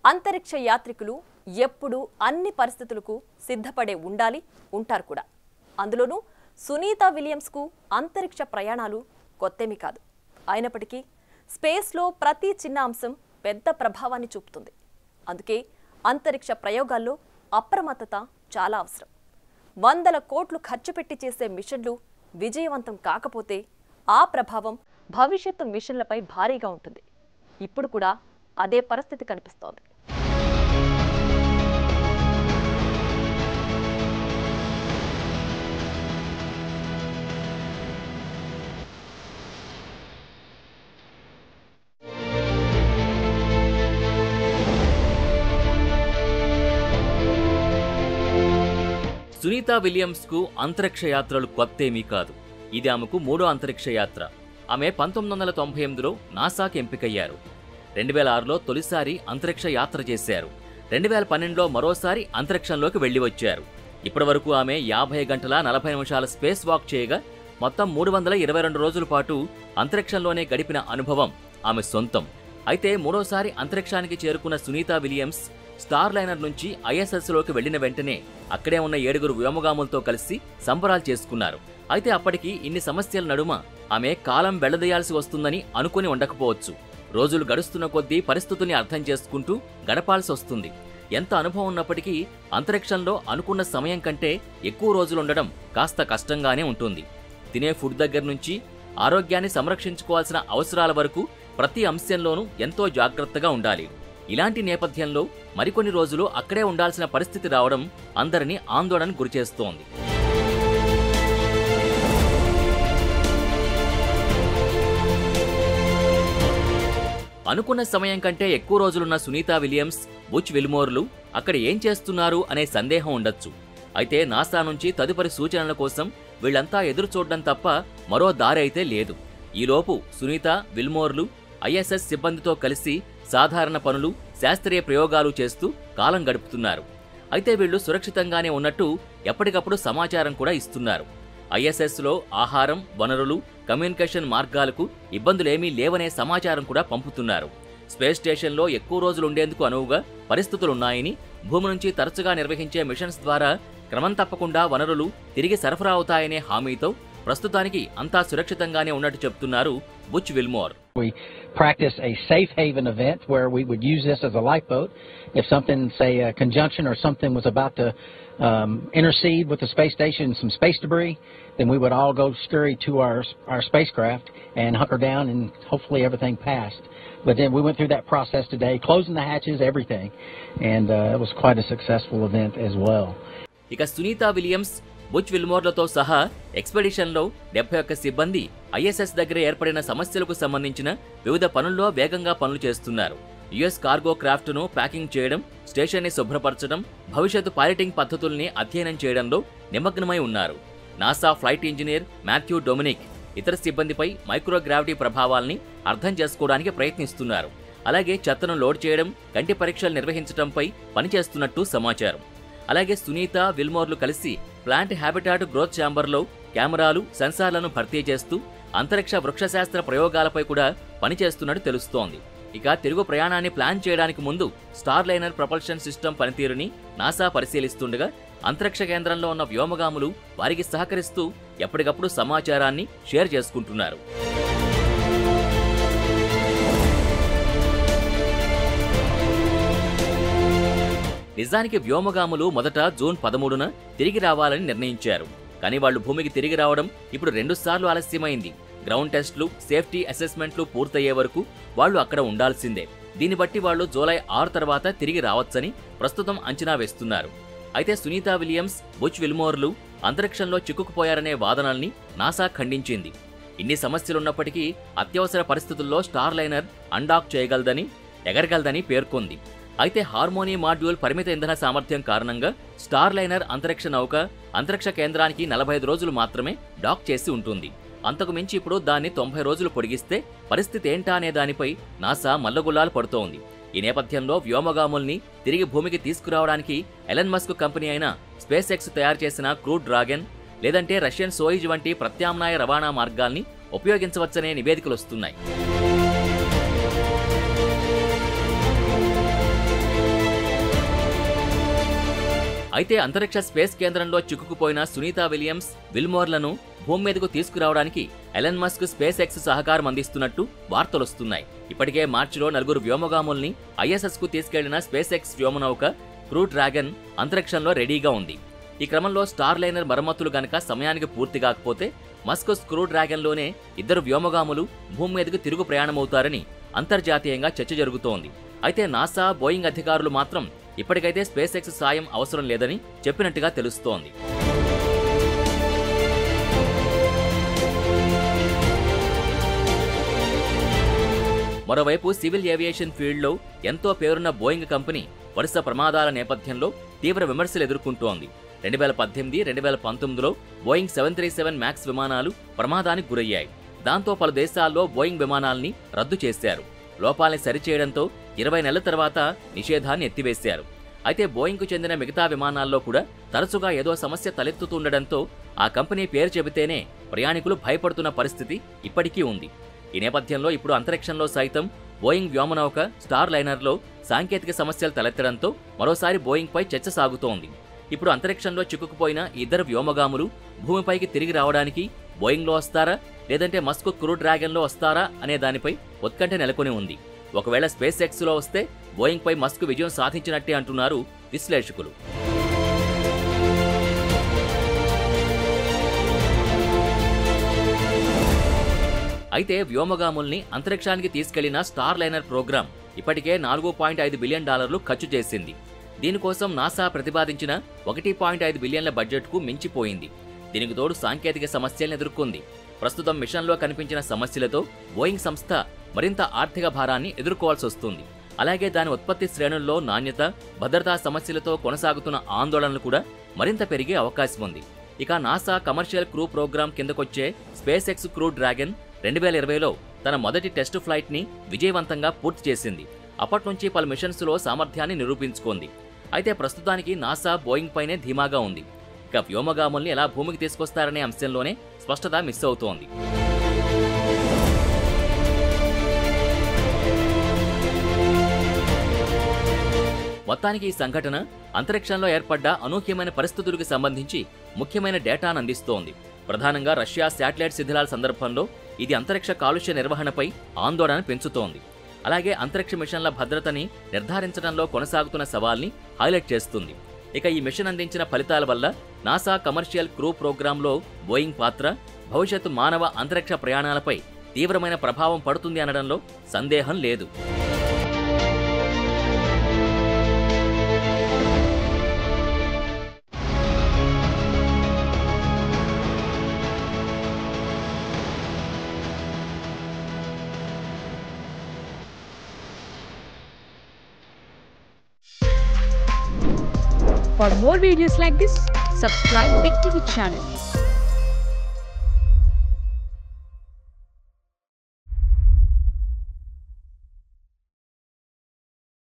అంతరిక్ష యాత్రికులు ఎప్పుడు అన్ని పరిస్థితులకు సిద్ధపడే ఉండాలి ఉంటారు కూడా అందులోనూ సునీత విలియమ్స్కు అంతరిక్ష ప్రయాణాలు కొత్తేమీ కాదు అయినప్పటికీ స్పేస్లో ప్రతి చిన్న అంశం పెద్ద ప్రభావాన్ని చూపుతుంది అందుకే అంతరిక్ష ప్రయోగాల్లో అప్రమత్తత చాలా అవసరం వందల కోట్లు ఖర్చు పెట్టి చేసే మిషన్లు విజయవంతం కాకపోతే ఆ ప్రభావం భవిష్యత్తు మిషన్లపై భారీగా ఉంటుంది ఇప్పుడు కూడా అదే పరిస్థితి కనిపిస్తోంది సునీత విలియమ్స్కు అంతరిక్ష యాత్రలు కొత్తేమీ కాదు ఇది ఆమెకు మూడో అంతరిక్ష యాత్ర ఆమె పంతొమ్మిది వందల తొంభై ఎనిమిదిలో నాసాకి ఎంపికయ్యారు రెండు వేల ఆరులో తొలిసారి అంతరిక్ష యాత్ర చేశారు రెండు వేల పన్నెండులో మరోసారి అంతరిక్షంలోకి వెళ్లి వచ్చారు ఇప్పటివరకు ఆమె యాభై గంటల నలభై నిమిషాల స్పేస్ వాక్ చేయగా మొత్తం మూడు వందల ఇరవై రెండు రోజుల పాటు అంతరిక్షంలోనే గడిపిన అనుభవం ఆమె సొంతం అయితే మూడోసారి అంతరిక్షానికి చేరుకున్న సునీత విలియమ్స్ స్టార్ లైనర్ నుంచి ఐఎస్ఎస్లోకి వెళ్లిన వెంటనే అక్కడే ఉన్న ఏడుగురు వ్యోమగాములతో కలిసి సంబరాలు చేసుకున్నారు అయితే అప్పటికి ఇన్ని సమస్యల నడుమ ఆమె కాలం వెళ్లదీయాల్సి వస్తుందని అనుకుని ఉండకపోవచ్చు రోజులు గడుస్తున్న కొద్దీ పరిస్థితుల్ని అర్థం చేసుకుంటూ గడపాల్సి వస్తుంది ఎంత అనుభవం ఉన్నప్పటికీ అంతరిక్షంలో అనుకున్న సమయం కంటే ఎక్కువ రోజులుండడం కాస్త కష్టంగానే ఉంటుంది తినే ఫుడ్ దగ్గర నుంచి ఆరోగ్యాన్ని సంరక్షించుకోవాల్సిన అవసరాల వరకు ప్రతి అంశంలోనూ ఎంతో జాగ్రత్తగా ఉండాలి ఇలాంటి నేపథ్యంలో మరికొన్ని రోజులు అక్కడే ఉండాల్సిన పరిస్థితి రావడం అందరినీ ఆందోళన గురిచేస్తోంది అనుకున్న సమయం కంటే ఎక్కువ రోజులున్న సునీత విలియమ్స్ బుచ్ విల్మోర్లు అక్కడ ఏం చేస్తున్నారు అనే సందేహం ఉండొచ్చు అయితే నాసా నుంచి తదుపరి సూచనల కోసం వీళ్ళంతా ఎదురు చూడడం తప్ప మరో దారి అయితే లేదు ఈలోపు సునీత విల్మోర్లు ఐఎస్ఎస్ సిబ్బందితో కలిసి సాధారణ పనులు శాస్త్రీయ ప్రయోగాలు చేస్తూ కాలం గడుపుతున్నారు అయితే వీళ్ళు సురక్షితంగానే ఉన్నట్టు ఎప్పటికప్పుడు సమాచారం కూడా ఇస్తున్నారు ఐఎస్ఎస్లో ఆహారం వనరులు కమ్యూనికేషన్ మార్గాలకు ఇబ్బందులేమీ లేవనే సమాచారం కూడా పంపుతున్నారు స్పేస్ స్టేషన్లో ఎక్కువ రోజులు ఉండేందుకు అనువుగా పరిస్థితులున్నాయని భూమి నుంచి తరచుగా నిర్వహించే మిషన్స్ ద్వారా క్రమం తప్పకుండా వనరులు తిరిగి సరఫరా అవుతాయనే హామీతో ప్రస్తుతానికి అంతా సురక్షితంగానే ఉన్నట్టు చెప్తున్నారు Butch Wilmore We practice a safe haven event where we would use this as a lifeboat. If something, say a conjunction or something was about to um, intercede with the space station, some space debris, then we would all go scurry to our our spacecraft and hunker down, and hopefully everything passed. But then we went through that process today, closing the hatches, everything, and uh, it was quite a successful event as well. ఇక Sunitha Williams Butch విల్మోర్లతో సహా ఎక్స్పెడిషన్లో డెబ్బై ఒక్క సిబ్బంది ISS దగ్గర ఏర్పడిన సమస్యలకు సంబంధించిన వివిధ పనుల్లో వేగంగా పనులు చేస్తున్నారు యుఎస్ కార్గో క్రాఫ్ట్ను ప్యాకింగ్ చేయడం స్టేషన్ని శుభ్రపరచడం భవిష్యత్తు పైలటింగ్ పద్ధతుల్ని అధ్యయనం చేయడంలో నిమగ్నమై ఉన్నారు NASA flight engineer Matthew Dominick ఇతర సిబ్బందిపై మైక్రోగ్రావిటీ ప్రభావాల్ని అర్థం చేసుకోవడానికి ప్రయత్నిస్తున్నారు అలాగే చెత్తను లోడ్ చేయడం కంటి పరీక్షలు నిర్వహించడంపై పనిచేస్తున్నట్టు సమాచారం అలాగే సునీత విల్మోర్లు కలిసి ప్లాంట్ హ్యాబిటాట్ గ్రోత్ ఛాంబర్లో కెమెరాలు సెన్సార్లను భర్తీ చేస్తూ అంతరిక్ష వృక్షశాస్త్ర ప్రయోగాలపై కూడా పనిచేస్తున్నట్టు తెలుస్తోంది ఇక తిరుగు ప్రయాణాన్ని ప్లాన్ చేయడానికి ముందు స్టార్ లైనర్ ప్రపల్షన్ సిస్టమ్ పనితీరుని నాసా పరిశీలిస్తుండగా అంతరిక్ష కేంద్రంలో ఉన్న వ్యోమగాములు వారికి సహకరిస్తూ ఎప్పటికప్పుడు సమాచారాన్ని షేర్ చేసుకుంటున్నారు నిజానికి వ్యోమగాములు మొదట జూన్ పదమూడున తిరిగి రావాలని నిర్ణయించారు కానీ వాళ్ళు భూమికి తిరిగి రావడం ఇప్పుడు రెండుసార్లు ఆలస్యమైంది గ్రౌండ్ టెస్టులు సేఫ్టీ అసెస్మెంట్లు పూర్తయ్యే వరకు వాళ్ళు అక్కడ ఉండాల్సిందే దీన్ని బట్టి వాళ్ళు జూలై ఆరు తర్వాత తిరిగి రావచ్చని ప్రస్తుతం అంచనా వేస్తున్నారు అయితే సునీత విలియమ్స్ బుచ్ విల్మోర్లు అంతరిక్షంలో చిక్కుకుపోయారనే వాదనల్ని నాసా ఖండించింది ఇన్ని సమస్యలున్నప్పటికీ అత్యవసర పరిస్థితుల్లో స్టార్ లైనర్ అన్డాక్ చేయగలదని ఎగరగలదని పేర్కొంది అయితే హార్మోనీ మాడ్యూల్ పరిమిత ఇంధన సామర్థ్యం కారణంగా స్టార్ లైనర్ అంతరిక్ష నౌక అంతరిక్ష కేంద్రానికి నలభై ఐదు రోజులు మాత్రమే డాక్ చేసి ఉంటుంది అంతకు మించి ఇప్పుడు దాన్ని తొంభై రోజులు పొడిగిస్తే పరిస్థితి ఏంటా అనే దానిపై నాసా మల్లగుల్లాలు పడుతోంది ఈ నేపథ్యంలో వ్యోమగాముల్ని తిరిగి భూమికి తీసుకురావడానికి ఎలన్ మస్క్ కంపెనీ అయిన స్పేస్ ఎక్స్ తయారు చేసిన క్రూ డ్రాగన్ లేదంటే రష్యన్ సోయిజ్ వంటి ప్రత్యామ్నాయ రవాణా మార్గాల్ని ఉపయోగించవచ్చనే నివేదికలు వస్తున్నాయి అయితే అంతరిక్ష స్పేస్ కేంద్రంలో చిక్కుకుపోయిన సునీత విలియమ్స్ విల్మోర్లను భూమి మీదకు తీసుకురావడానికి ఎలన్ మస్క్ స్పేస్ ఎక్స్ సహకారం అందిస్తున్నట్టు వార్తలొస్తున్నాయి ఇప్పటికే మార్చిలో నలుగురు వ్యోమగాముల్ని ఐఎస్ఎస్ కు తీసుకెళ్లిన స్పేస్ ఎక్స్ వ్యోమనౌక క్రూ డ్రాగన్ అంతరిక్షంలో రెడీగా ఉంది ఈ క్రమంలో స్టార్ లైనర్ మరమ్మతులు గనక సమయానికి పూర్తి కాకపోతే మస్క్ స్క్రూ డ్రాగన్లోనే ఇద్దరు వ్యోమగాములు భూమి మీదకు తిరుగు ప్రయాణమవుతారని అంతర్జాతీయంగా చర్చ జరుగుతోంది అయితే నాసా బోయింగ్ అధికారులు మాత్రం ఇప్పటికైతే స్పేస్ ఎక్స్ సాయం అవసరం లేదని చెప్పినట్టుగా తెలుస్తోంది మరోవైపు సివిల్ ఏవియేషన్ ఫీల్డ్లో ఎంతో పేరున్న బోయింగ్ కంపెనీ వరుస ప్రమాదాల నేపథ్యంలో తీవ్ర విమర్శలు ఎదుర్కొంటోంది రెండు వేల పద్దెనిమిది రెండు వేల పంతొమ్మిదిలో Boeing seven three seven Max విమానాలు ప్రమాదానికి గురయ్యాయి దాంతో పలు దేశాల్లో బోయింగ్ విమానాల్ని రద్దు చేశారు లోపాల్ని సరిచేయడంతో ఇరవై నెలల తర్వాత నిషేధాన్ని ఎత్తివేశారు అయితే బోయింగ్కు చెందిన మిగతా విమానాల్లో కూడా తరచుగా ఏదో సమస్య తలెత్తుతుండడంతో ఆ కంపెనీ పేరు చెబితేనే ప్రయాణికులు భయపడుతున్న పరిస్థితి ఇప్పటికీ ఉంది ఈ నేపథ్యంలో ఇప్పుడు అంతరిక్షంలో సైతం బోయింగ్ వ్యోమనౌక స్టార్ లైనర్లో సాంకేతిక సమస్యలు తలెత్తడంతో మరోసారి బోయింగ్పై చర్చ సాగుతోంది ఇప్పుడు అంతరిక్షంలో చిక్కుకుపోయిన ఈ ఇద్దరు వ్యోమగాములు భూమిపైకి తిరిగి రావడానికి బోయింగ్లో వస్తారా లేదంటే మస్క్ క్రూ డ్రాగన్లో వస్తారా అనే దానిపై ఉత్కంఠ నెలకొని ఉంది ఒకవేళ స్పేస్ ఎక్స్లో వస్తే బోయింగ్పై మస్క్ విజయం సాధించినట్టే అంటున్నారు విశ్లేషకులు అయితే వ్యోమగాముల్ని అంతరిక్షానికి తీసుకెళ్లిన స్టార్ లైనర్ ప్రోగ్రాం ఇప్పటికే నాలుగు పాయింట్ ఐదు బిలియన్ డాలర్లు ఖర్చు చేసింది దీనికోసం నాసా ప్రతిపాదించిన ఒకటి పాయింట్ ఐదు బిలియన్ల బడ్జెట్కు మించిపోయింది దీనికి తోడు సాంకేతిక సమస్యలను ఎదుర్కొంది ప్రస్తుతం మిషన్లో కనిపించిన సమస్యలతో బోయింగ్ సంస్థ మరింత ఆర్థిక భారాన్ని ఎదుర్కోవాల్సి వస్తుంది అలాగే దాని ఉత్పత్తి శ్రేణుల్లో నాణ్యత భద్రతా సమస్యలతో కొనసాగుతున్న ఆందోళనలు కూడా మరింత పెరిగే అవకాశం ఉంది ఇక నాసా కమర్షియల్ క్రూ ప్రోగ్రాం కిందకొచ్చే స్పేస్ ఎక్స్ క్రూ డ్రాగన్ రెండు వేల ఇరవైలో తన మొదటి టెస్ట్ ఫ్లైట్ని విజయవంతంగా పూర్తి చేసింది అప్పటి నుంచి పలు మిషన్స్లో సామర్థ్యాన్ని నిరూపించుకుంది అయితే ప్రస్తుతానికి నాసా బోయింగ్ పైనే ధీమాగా ఉంది ఇక వ్యోమగాముల్ని ఎలా భూమికి తీసుకొస్తారనే అంశంలోనే స్పష్టత మిస్ అవుతోంది మొత్తానికి ఈ సంఘటన అంతరిక్షంలో ఏర్పడ్డ అనూహ్యమైన పరిస్థితులకు సంబంధించి ముఖ్యమైన డేటాను అందిస్తోంది ప్రధానంగా రష్యా శాటిలైట్ శిథిలాల సందర్భంలో ఇది అంతరిక్ష కాలుష్య నిర్వహణపై ఆందోళన పెంచుతోంది అలాగే అంతరిక్ష మిషన్ల భద్రతని నిర్ధారించడంలో కొనసాగుతున్న సవాల్ని హైలైట్ చేస్తుంది ఇక ఈ మిషన్ అందించిన ఫలితాల వల్ల నాసా కమర్షియల్ క్రూ ప్రోగ్రాంలో బోయింగ్ పాత్ర భవిష్యత్తు మానవ అంతరిక్ష ప్రయాణాలపై తీవ్రమైన ప్రభావం పడుతుంది అనడంలో సందేహం లేదు For more videos like this, subscribe Big TV channel